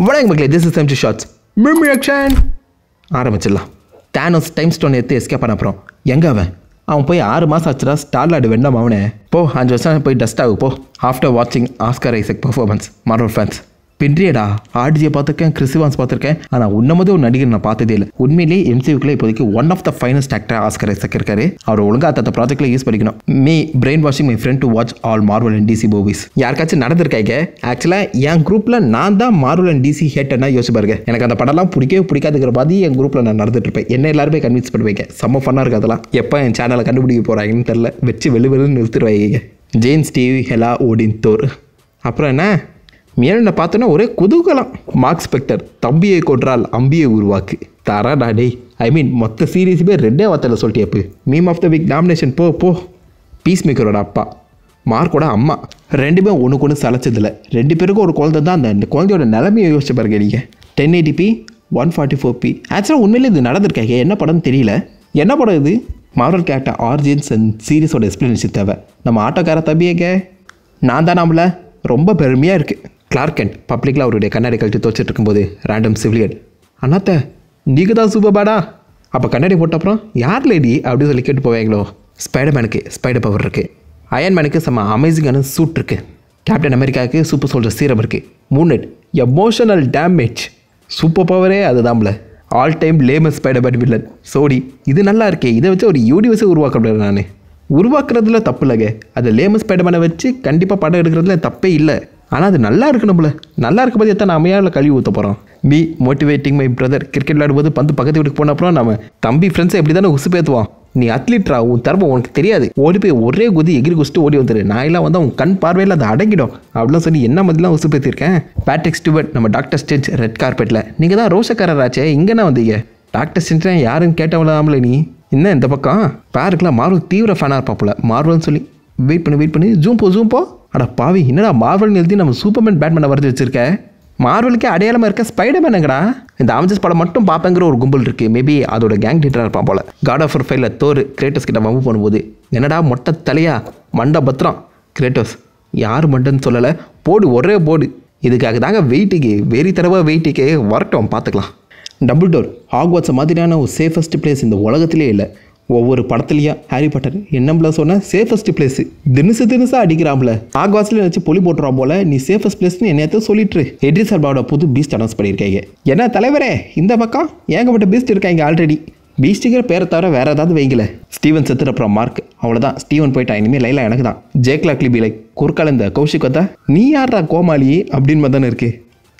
வணக்கம் மக்களே this is MT shorts meme reaction ஆரம்பிச்சிடலாம் தேனோஸ் டைம் ஸ்டோன் எடுத்து எஸ்கேப் பண்ண அப்புறம் எங்க அவன் அவன் போய் ஆறு மாதம் ஆச்சுடா ஸ்டார்லாடு வெண்ணம் அவனே போ அஞ்சு வருஷம் போய் டஸ்ட் ஆகு போ ஆஃப்டர் வாட்சிங் Oscar Isaac performance Marvel fans பின்றியடா ஆர்டிஜியை பார்த்துருக்கேன் கிறிஸ்வான்ஸ் பார்த்துருக்கேன் ஆனால் உன்னமது ஒரு நடிகர் நான் பார்த்ததே இல்லை உண்மையிலேயே எம்சியூக்குள்ள இப்போதைக்கு one of the finest actor Oscar Isaac இருக்காரு அவர் ஒழுங்கா அந்த ப்ராஜெக்ட்ல யூஸ் பண்ணிக்கணும் me brain washing my friend to watch all Marvel and DC movies யாருக்காச்சும் நடந்திருக்காங்க ஆக்சுவலாக என் குரூப்பில் நான் தான் மார்வல் அண்ட் டிசி ஹேட்டர்னா யோசிச்சு பாருங்க எனக்கு அந்த படம்லாம் பிடிக்கவே பிடிக்காதுங்கிற மாதிரி என் குரூப்பில் நான் நடந்துட்டு இருப்பேன் என்ன எல்லாருமே கன்வின்ஸ் பண்ணுவீங்க செம்ம ஃபன்னாக இருக்கு அதெல்லாம் எப்போ என் சேனலை கண்டுபிடிக்க போகிறாங்கன்னு தெரில வச்சு வெளு வெளுன்னு நிறுத்திடுவாங்க Jane Steve Hela Odin Thor அப்புறம் என்ன மேலே பார்த்தோன்னா ஒரே குதூகலம் மார்க் ஸ்பெக்டர் தம்பியை கொன்றால் அம்பியை உருவாக்கு தராடா டேய் ஐ மீன் மொத்த சீரீஸுமே ரெண்டே வார்த்தையில் சொல்லிட்டேப்பு meme of the week nomination போ போ பீஸ் மேக்கரோட அப்பா மார்க்கோட அம்மா ரெண்டுமே ஒன்றுக்கு ஒன்று சளைச்சதில்ல ரெண்டு பேருக்கும் ஒரு குழந்தை தான் அந்த குழந்தையோட நிலைமையை யோசிச்சு பாருங்க நீங்கள் ten eighty one forty four B ஆக்சுவலாக உண்மையிலே இது நடந்திருக்காங்க என்ன படம்னு தெரியல என்ன படம் இது மாரல் கேரக்டர் ஆர்ஜின்ஸ் அண்ட் சீரிஸோட எக்ஸ்பிளனேஷன் தேவை நம்ம ஆட்டோக்கார தம்பியங்க நான் தான் நம்மள ரொம்ப பெருமையாக இருக்குது கிளார்கெண்ட் பப்ளிக்கில் அவருடைய கண்ணாடி கழிச்சு துவச்சிட்டு இருக்கும்போது ரேண்டம் சிவிலியன் அண்ணாத்த நீங்கள் தான் சூப்பர் பேடா அப்போ கண்ணாடி போட்ட அப்புறம் யார் லேடி அப்படின்னு சொல்லி கேட்டு போவாங்களோ ஸ்பைடர்மேனுக்கு ஸ்பைடர் பவர் இருக்குது அயன்மேனுக்கு செம்ம அமேசிங்கான சூட் இருக்குது கேப்டன் அமெரிக்காவுக்கு சூப்பர் சோல்ஜர் சீரம் இருக்குது மூணட் எமோஷனல் டேமேஜ் சூப்பர் பவரே அதுதான்ல all time lamest Spiderman villain சோடி இது நல்லா இருக்கே இதை வச்சு ஒரு யூனிவர்ஸை உருவாக்க முடியாது நான் உருவாக்குறதுல தப்பு இல்லைங்க அது லேமஸ் ஸ்பைடர்மேனை வச்சு கண்டிப்பாக படம் எடுக்கிறதுல தப்பே இல்லை ஆனால் அது நல்லா இருக்கணும்ல நல்லா இருக்க போது எத்தனை அமையாவில் கழுவி ஊற்ற போகிறோம் me motivating my brother cricket விளையாடும்போது பந்து பக்கத்து வீட்டுக்கு போன அப்புறம் நம்ம தம்பி ஃப்ரெண்ட்ஸை எப்படி தானே உசுப்பேற்றுவான் நீ அத்லீட்ரா உன் திறமை உனக்கு தெரியாது ஓடி போய் ஒரே குதி எகிரி குடிச்சிட்டு ஓடி வந்துரு நான் எல்லாம் வந்து உன் கண் பார்வையில் அது அடங்கிடும் அப்படிலாம் சொல்லி என்ன மாதிரிலாம் உசுப்பேற்றிருக்கேன் பேட்ரிக் ஸ்டூவர்ட் நம்ம டாக்டர் ஸ்டேஜ் ரெட் கார்பெட்டில் நீங்கள் தான் ரோஷக்காரராச்சே இங்கேனா வந்தீங்க டாக்டர் ஸ்டேஜ் யாருன்னு கேட்டவளாமல நீ என்ன இந்த பக்கம் பேருக்குலாம் மார்வல் தீவிர ஃபேனாக இருப்பாப்புல மார்வல்னு சொல்லி வெயிட் பண்ணி வெயிட் பண்ணி ஜூம் போ ஜூம் போ அட பாவி என்னடா மார்வல்னு எழுதி நம்ம சூப்பர்மேன் பேட்மேனை வரைஞ்சி வச்சிருக்க மார்வலுக்கே அடையாளமாக இருக்க ஸ்பைடர்மேனுங்கடா இந்த அவஞ்சஸ் படம் மட்டும் பார்ப்பேங்கிற ஒரு கும்பல் இருக்கு மேபி அதோட கேங் லீடராக இருப்பான் போல காட் ஆஃப் ஃபைல தோறு கிரேட்டஸ் கிட்ட வம்பு பண்ணும்போது என்னடா மொட்டை தலையா மண்டை பத்திரம் கிரேட்டோஸ் யார் மண்டைன்னு சொல்லலை போடு ஒரே போடு இதுக்காக தாங்க வெயிட்டுக்கு வெறி தடவை வெயிட்டுக்கு வரட்டும் பார்த்துக்கலாம் டபுள் டோர் ஹாக்வாட்ஸ் மாதிரியான ஒரு சேஃபஸ்ட் பிளேஸ் இந்த உலகத்திலே இல்லை ஒவ்வொரு படத்துலையும் ஹாரி பாட்டர் என்னம்ல சொன்ன சேஃபஸ்ட் பிளேஸ் தினுசு தினுசா அடிக்கிறாம்ல ஆக்வாஸ்ல வச்சு பொலி போட்டுறான் போல நீ சேஃபஸ்ட் பிளேஸ்னு என்னையத்த சொல்லிட்டு எட்ரிஸ் அல்பாவோட புது பீஸ்ட் அனௌன்ஸ் பண்ணியிருக்காங்க என்ன தலைவரே இந்த பக்கம் ஏகப்பட்ட பீஸ்ட் இருக்காங்க ஆல்ரெடி பீஸ்ட்டுங்கிற பேரை தவிர வேற ஏதாவது வைங்கல ஸ்டீவன் செத்துட்டு அப்புறம் மார்க் அவ்வளோதான் ஸ்டீவன் போயிட்டான் இனிமேல் லைலா எனக்கு தான் ஜேக்லா கிளிபி லைக் குறுக்கால இந்த கௌஷிக் வந்தா நீ யாரா கோமாளி அப்படின்னு தானே இருக்கு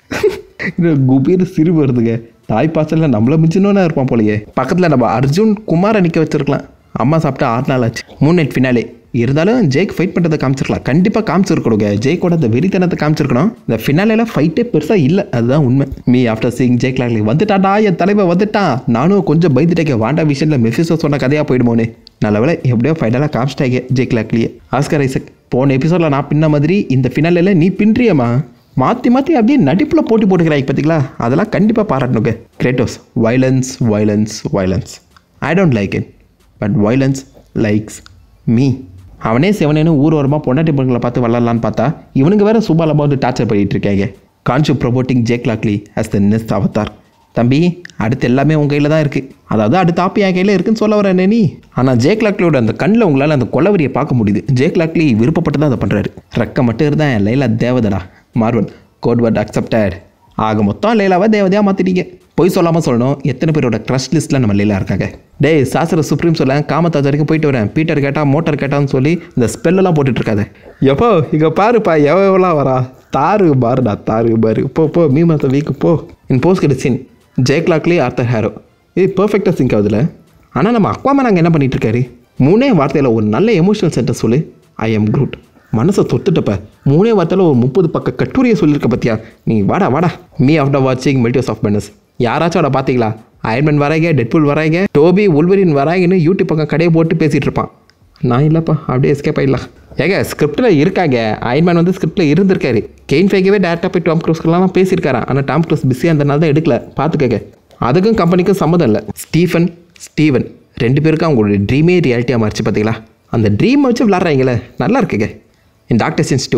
குபீர் சிறு வருதுங்க தாய் பாசலில் நம்மள மிஞ்சினோன்னு இருப்பான் போலயே பக்கத்தில் நம்ம அர்ஜுன் குமாரை நிற்க வச்சிருக்கலாம் அம்மா சாப்பிட்டா ஆறு நாள் ஆச்சு மூணு நைட் ஃபினாலே இருந்தாலும் ஜெய்க் ஃபைட் பண்ணுறதை காமிச்சிருக்கலாம் கண்டிப்பாக காமிச்சிருக்கணுங்க ஜெய்க்கோட அந்த வெறித்தனத்தை காமிச்சிருக்கணும் இந்த ஃபினாலேல ஃபைட்டே பெருசாக இல்லை அதுதான் உண்மை me after seeing Jake Lockley வந்துட்டாடா என் தலைவர் வந்துட்டான் நானும் கொஞ்சம் பயந்துட்டேங்க வாண்டா விஷயத்தில் மெஃபிஸோ சொன்ன கதையாக போயிடுமோனே நல்ல வேலை எப்படியோ ஃபைனலாக காமிச்சிட்டாங்க ஜெய்க் லாக்லியே ஆஸ்கர் ஐசக் போன எபிசோடில் நான் பின்ன மாதிரி இந்த ஃபினாலேல நீ பின்றியம்மா மாற்றி மாற்றி அப்படியே நடிப்பில் போட்டி போட்டுக்கிறாங்க பார்த்தீங்களா அதெல்லாம் கண்டிப்பாக பாராட்டணுங்க Kratos violence violence violence I don't like it but violence likes me அவனே செவனேன்னு ஊர் ஓரமாக பொண்டாட்டி பொண்ணுங்களை பார்த்து வளரலான்னு பார்த்தா இவனுங்க வேற சுபாலமாக வந்து டார்ச்சர் பண்ணிட்டு இருக்காங்க Khonshu promoting Jake Lockley as the next Avatar தம்பி அடுத்து எல்லாமே உங்கள் கையில் தான் இருக்குது அதாவது அடுத்த ஆப்பி என் கையில் இருக்குன்னு சொல்ல வரேன் நீ ஆனால் ஜேக் லாக்லியோட அந்த கண்ணில் உங்களால் அந்த கொலவரியை பார்க்க முடியுது ஜேக் லாக்லி விருப்பப்பட்டு தான் அதை பண்ணுறாரு ரெக்க மட்டும் இருந்தால் என் லைலா தேவதடா மார்வல் கோட் வேர்ட் அக்செப்டட் ஆக மொத்தம் லைலாவை தேவதையாக மாற்றிட்டீங்க பொய் சொல்லாமல் சொல்லணும் எத்தனை பேரோட க்ரஷ் லிஸ்ட்டில் நம்ம லைலா இருக்காங்க டேய் சாஸ்திர சுப்ரீம் சொல்ல காமத்தாஜ் வரைக்கும் போயிட்டு வரேன் பீட்டர் கேட்டால் மோட்டர் கேட்டான்னு சொல்லி இந்த ஸ்பெல்லெல்லாம் போட்டுட்டு இருக்காத எப்போ இங்கே பாருப்பா எவ்வளோ எவ்வளோ வரா தாரு பாருடா தாரு பாரு போ போ மீ மத்த வீக்கு போ இன் போஸ்ட் கிட்ட சீன் ஜெயக்லாக்லி ஆர்த்தர் ஹேரோ இது பர்ஃபெக்டாக சிங்க் ஆகுதுல ஆனால் நம்ம அக்வாமேன் அங்கே என்ன பண்ணிட்டு இருக்காரு மூணே வார்த்தையில் ஒரு நல்ல எமோஷனல் சென்டர் சொல்லு ஐ எம் குரூட் மனசை தொத்துட்டப்ப மூணே வார்த்தையில் ஒரு முப்பது பக்க கட்டுரையை சொல்லியிருக்க பத்தியா நீ வாடா வாடா மீ ஆஃப்டர் வாட்சிங் மெல்டியோஸ் ஆஃப் பெனஸ் யாராச்சும் அவட பார்த்தீங்களா அயன்மேன் வராங்க டெட்புல் வராங்க டோபி உல்வரின் வராங்கன்னு யூடியூப் பக்கம் கடையை போட்டு பேசிகிட்டு இருப்பான் நான் இல்லைப்பா அப்படியே எஸ்கேப் ஆயிடலாம் ஏங்க ஸ்கிரிப்டில் இருக்காங்க அயன்மேன் வந்து ஸ்கிரிப்டில் இருந்திருக்காரு கெயின் ஃபேக்கவே டேரக்டாக போய் டாம் க்ரூஸ்க்கெல்லாம் பேசியிருக்காராம் ஆனால் டாம் க்ரூஸ் பிஸியாக இருந்தனால தான் எடுக்கல பார்த்துக்கங்க அதுக்கும் கம்பெனிக்கும் சம்மதம் இல்லை ஸ்டீஃபன் ஸ்டீவன் ரெண்டு பேருக்கும் அவங்களோட ட்ரீமே ரியாலிட்டியாக மாறிச்சு பார்த்தீங்களா அந்த ட்ரீமை வச்சு விளாட்றாங்களே நல்லா இருக்குங்க in Doctor sins two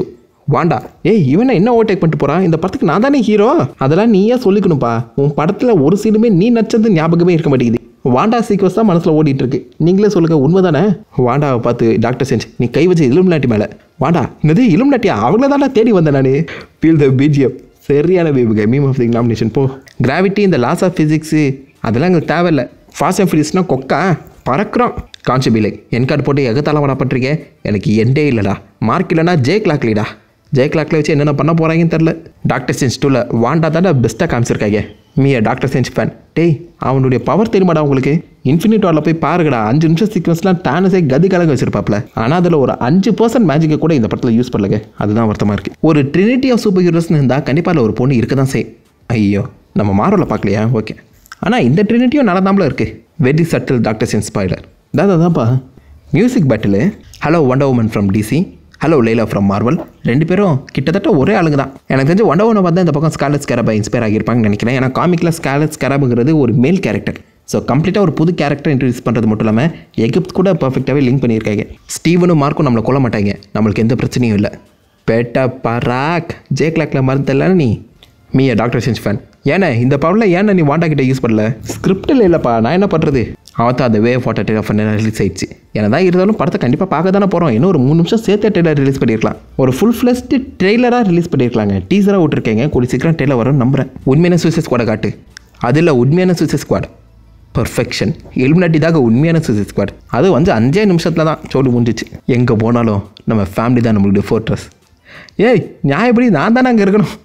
Wanda ஏய் இவனை என்ன ஓவர்டேக் பண்ணிட்டு போறான் இந்த படத்துக்கு நான் தானே ஹீரோ அதெல்லாம் நீயே சொல்லிக்கணும்ப்பா உன் படத்தில் ஒரு சீனுமே நீ நச்சது ஞாபகமே இருக்க மாட்டேங்குது வாண்டா சீக்வஸ் தான் மனசில் ஓடிட்டு இருக்கு நீங்களே சொல்லுங்க உண்மைதானே வாண்டாவை பார்த்து டாக்டர் செஞ்ச் நீ கை வச்ச இலுமினாட்டி மேலே வாண்டா என்னது இலுமினாட்டியா அவங்கள தானே தேடி வந்தேன் நான் ஃபீல் த பிஜிஎம் சரியான பேபுக மீம் ஆஃப் தி நாமினேஷன் போ கிராவிட்டி இந்த லாஸ் ஆஃப் ஃபிசிக்ஸு அதெல்லாம் எங்களுக்கு தேவையில்லை ஃபாஸ்ட் அண்ட் ஃபிரிஸ்னால் கொக்கா பறக்கிறோம் கான்சிபிலை என் கார்டு போட்டு எகத்தாலாம் பண்ண பண்ணுறீங்க எனக்கு எண்டே இல்லைடா மார்க் இல்லைனா ஜே கிளாக்லிடா ஜே கிளாக்ல வச்சு என்னென்ன பண்ண போகிறாங்கன்னு தெரில டாக்டர் சென்ஸ் டூவில் வாண்டா தானே பெஸ்ட்டாக காமிச்சிருக்காங்க மீ டாக்டர் சென்ஸ் ஃபேன் டேய் அவனுடைய பவர் தெரியுமாடா உங்களுக்கு இன்ஃபினிட் வாரில் போய் பாருங்கடா அஞ்சு நிமிஷம் சீக்வன்ஸ்லாம் டானஸே கதி கலங்க வச்சிருப்பாப்ல ஆனால் அதில் ஒரு அஞ்சு பர்சன்ட் மேஜிக்கை கூட இந்த படத்தில் யூஸ் பண்ணலங்க அதுதான் வருத்தமாக இருக்குது ஒரு ட்ரினிட்டி ஆஃப் சூப்பர் ஹீரோஸ்னு இருந்தால் கண்டிப்பாக அதில் ஒரு பொண்ணு இருக்க தான் செய் ஐயோ நம்ம மாரோவில் பார்க்கலையா ஓகே ஆனால் இந்த ட்ரினிட்டியும் நல்லா இருக்குது very subtle Doctor sense spoiler தாதா தான்ப்பா music battle hello Wonder Woman from DC hello Layla from Marvel ரெண்டு பேரும் கிட்டத்தட்ட ஒரே ஆளுங்க தான் எனக்கு தெரிஞ்சு ஒண்டர் உமனை பார்த்தா இந்த பக்கம் ஸ்காலட் ஸ்கேரபா இன்ஸ்பயர் ஆகியிருப்பாங்கன்னு நினைக்கிறேன் ஏன்னா காமிக்கில் ஸ்காலட் ஸ்கேரபுங்கிறது ஒரு மேல் கேரக்டர் ஸோ கம்ப்ளீட்டாக ஒரு புது கேரக்டர் இன்ட்ரடியூஸ் பண்ணுறது மட்டும் இல்லாமல் எகிப்த் கூட பர்ஃபெக்டாகவே லிங்க் பண்ணியிருக்காங்க ஸ்டீவனும் மார்க்கும் நம்மளை கொல்ல மாட்டாங்க நம்மளுக்கு எந்த பிரச்சனையும் இல்லை பேட்டா பராக் ஜே கிளாக்ல மறந்தல நீ மீ டாக்டர் சென்ஸ் ஃபேன் ஏன்னா இந்த பவரில் ஏன்னா நீ வாண்டா கிட்ட யூஸ் பண்ணல ஸ்கிரிப்டில் இல்லைப்பா நான் என்ன பண்ணுறது அவன் தான் அந்த வே ஃபாட்டோ டெய்லர் பண்ண ரிலீஸ் ஆயிடுச்சு தான் இருந்தாலும் படத்தை கண்டிப்பாக பார்க்க தானே போகிறோம் இன்னும் ஒரு மூணு நிமிஷம் சேர்த்து டெய்லர் ரிலீஸ் பண்ணியிருக்கலாம் ஒரு ஃபுல் ஃப்ளெஸ்டு ட்ரெய்லராக ரிலீஸ் பண்ணியிருக்கலாங்க டீசராக விட்டுருக்கேங்க கூடி சீக்கிரம் டெய்லர் வரும்னு நம்புறேன் உண்மையான சூசைட் ஸ்குவாடை காட்டு அதில் உண்மையான சூசைட் ஸ்குவாட் பர்ஃபெக்ஷன் எலுமினாட்டி தாங்க உண்மையான சூசைட் ஸ்குவாட் அது வந்து அஞ்சே நிமிஷத்தில் தான் சோடு முடிஞ்சிச்சு எங்கே போனாலும் நம்ம ஃபேமிலி தான் நம்மளுடைய ஃபோர்ட்ரஸ் ஏய் நியாயப்படி நான் தானே அங்கே இருக்கணும்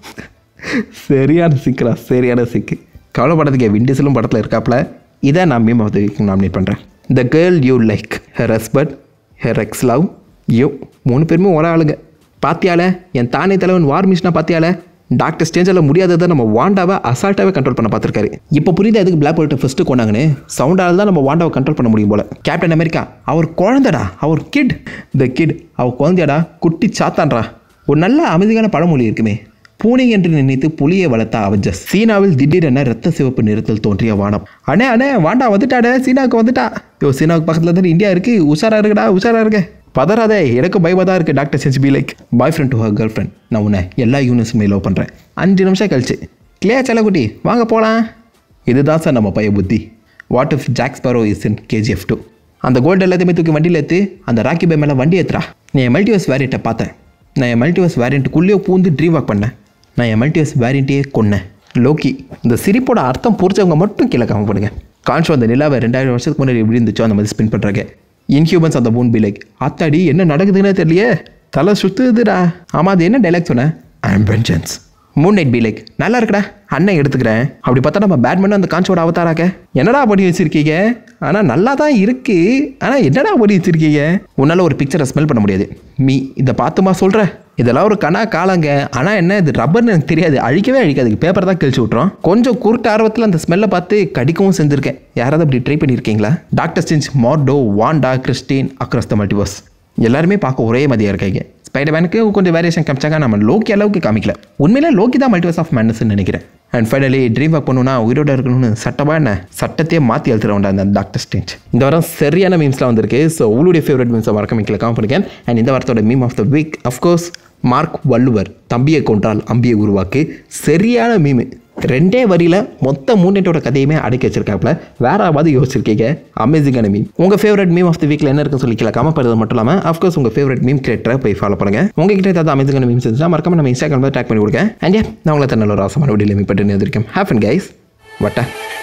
சரியான சிக்கலா சரியான சிக்கு கவலைப்படத்துக்கு விண்டிசலும் படத்தில் இருக்காப்புல இதை நான் meme of the week nominate பண்ணுறேன் the girl you like her husband her ex love you மூணு பேருமே ஒரே ஆளுங்க பாத்தியால என் தானே தலைவன் வார் மிஷினா பாத்தியால டாக்டர் ஸ்டேஞ்சில் முடியாததை நம்ம வாண்டாவை அசால்ட்டாகவே கண்ட்ரோல் பண்ண பார்த்துருக்காரு இப்போ புரியுது எதுக்கு பிளாக் போல்ட்டை ஃபஸ்ட்டு கொண்டாங்கன்னு சவுண்டால் தான் நம்ம வாண்டாவை கண்ட்ரோல் பண்ண முடியும் போல கேப்டன் அமெரிக்கா அவர் குழந்தைடா அவர் கிட் த கிட் அவர் குழந்தையாடா குட்டி சாத்தான்றா ஒரு நல்ல அமைதியான பழமொழி இருக்குமே பூனை என்று நினைத்து புலியை வளர்த்த அவஜஸ் சீனாவில் திடீரென ரத்த சிவப்பு நிறத்தில் தோன்றிய வானம் அண்ணே அண்ணே வாண்டா வந்துட்டாடே சீனாவுக்கு வந்துட்டா யோ சீனாவுக்கு பக்கத்தில் தான் இந்தியா இருக்கு உஷாரா இருக்குடா உஷாரா இருக்க பதறாதே எனக்கு பயமாக தான் இருக்குது Doctor sense be like boyfriend to her girlfriend நான் உன்னை எல்லா யூனிவர்ஸுமே லவ் பண்ணுறேன் அஞ்சு நிமிஷம் கழிச்சு கிளியா செல்லக்குட்டி வாங்க போகலாம் இதுதான் சார் நம்ம பைய புத்தி what if Jack Sparrow is in KGF two அந்த கோல்டு எல்லாத்தையுமே தூக்கி வண்டியில் ஏற்று அந்த ராக்கி பை மேலே வண்டி ஏற்றுறா நான் என் மல்டிவர்ஸ் வேரியண்ட்டை பார்த்தேன் நான் என் மல்டிவர்ஸ் வேரியண்ட்டுக்குள்ளேயே பூந்து ட்ரீம் வாக் பண்ணேன் நான் என் மல்டிவர்ஸ் வேரியண்ட்டையே கொன்னேன் லோக்கி இந்த சிரிப்போட அர்த்தம் புரிஞ்சவங்க மட்டும் கீழே காம பண்ணுங்க கான்ஷோ அந்த நிலாவை ரெண்டாயிரம் வருஷத்துக்கு முன்னாடி எப்படி இருந்துச்சோ அந்த மாதிரி ஸ்பின் பண்ணுறாங்க இன்ஹியூமன்ஸ் அந்த மூன் பி லைக் ஆத்தாடி என்ன நடக்குதுன்னே தெரியலையே தலை சுத்துதுடா ஆமாம் அது என்ன டைலாக் சொன்னேன் I am vengeance Moon Knight be like நல்லா இருக்குடா அண்ணன் எடுத்துக்கிறேன் அப்படி பார்த்தா நம்ம பேட்மேன் அந்த கான்சோட அவதாராக்க என்னடா பண்ணி வச்சிருக்கீங்க ஆனால் நல்லா தான் இருக்கு ஆனால் என்னடா பண்ணி வச்சிருக்கீங்க உன்னால் ஒரு பிக்சரை ஸ்மெல் பண்ண முடியாது மீ இதை பார்த்துமா சொல்கிற இதெல்லாம் ஒரு கணா காலங்க ஆனால் என்ன இது ரப்பர்னு எனக்கு தெரியாது அழிக்கவே அழிக்காது பேப்பர் தான் கிழிச்சு விட்றோம் கொஞ்சம் குருட்டு ஆர்வத்தில் அந்த ஸ்மெல்லை பார்த்து கடிக்கவும் செஞ்சுருக்கேன் யாராவது அப்படி ட்ரை பண்ணியிருக்கீங்களா Doctor Strange Mordo Wanda Christine across the multiverse எல்லாருமே பார்க்க ஒரே மாதிரியாக இருக்காங்க ஸ்பைடர்மேனுக்கு கொஞ்சம் வேரியேஷன் காமிச்சாங்க நம்ம லோக்கி அளவுக்கு காமிக்கல உண்மையிலே லோக்கி தான் மல்டிவர்ஸ் ஆஃப் மேனஸ்ன்னு நினைக்கிறேன் அண்ட் ஃபைனலி ட்ரீம் ஒர்க் பண்ணுனா உயிரோட இருக்கணும்னு சட்டமா என்ன சட்டத்தையே மாற்றி எழுத்துறவன்டா அந்த டாக்டர் ஸ்டேஞ்ச் இந்த வாரம் சரியான மீம்ஸ்லாம் வந்திருக்கு ஸோ உங்களுடைய ஃபேவரட் மீம்ஸை மறக்க மிக்கல காம் பண்ணிக்கேன் அண்ட் இந்த வாரத்தோட meme of the week of course Mark Valluvar தம்பியை கொன்றால் அம்பியை உருவாக்கு சரியான மீமு ரெண்டே வரியில் மொத்த மூணேட்டோட கதையுமே அடக்கி வச்சிருக்காப்புல வேறாவது யோசிச்சிருக்கீங்க அமேசிங்கான மீம் உங்கள் ஃபேவரட் மீம் ஆஃப் த வீக்கில் என்ன இருக்குன்னு சொல்லி கீழே கமெண்ட் பண்ணுறது மட்டும் இல்லாமல் அஃப்கோர்ஸ் உங்கள் ஃபேவரட் மீம் கிரியேட்டரை போய் ஃபாலோ பண்ணுங்க உங்ககிட்ட ஏதாவது அமேசிங்கான மீம்ஸ் இருந்துச்சுன்னா மறக்காம நம்ம இன்ஸ்டாகிராமில் டேக் பண்ணி கொடுங்க அண்ட் நான் உங்களை நல்ல ஒரு ஆசமான வீடியோ மீட் பண்ணி இருக்கேன் ஹேப்பன் கைஸ் வட்டா